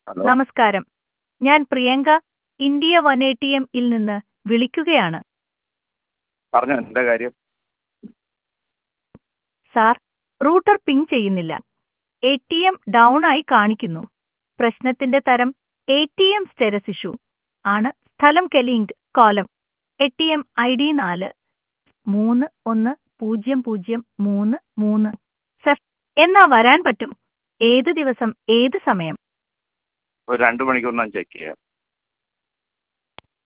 hello നമസ്കാരം ഞാൻ Priyanka India one A T എമ്മിൽ നിന്ന് വിളിക്കുകയാണ് പറഞ്ഞോ എന്താ കാര്യം സാർ റൂട്ടർ പിങ് ചെയ്യുന്നില്ല എ ടി എം ഡൗൺ ആയി കാണിക്കുന്നു പ്രശ്നത്തിന്റെ തരം A T M status issue ആണ് സ്ഥലം കെലിംഗ് കോലം A T M I D നാല് മൂന്ന് ഒന്ന് പൂജ്യം പൂജ്യം മൂന്ന് മൂന്ന് സർ എന്നാ വരാൻ പറ്റും ഏത് ദിവസം ഏത് സമയം ഒരു രണ്ട് മണിക്കൂർ ഞാൻ ചെക്ക് ചെയ്യാം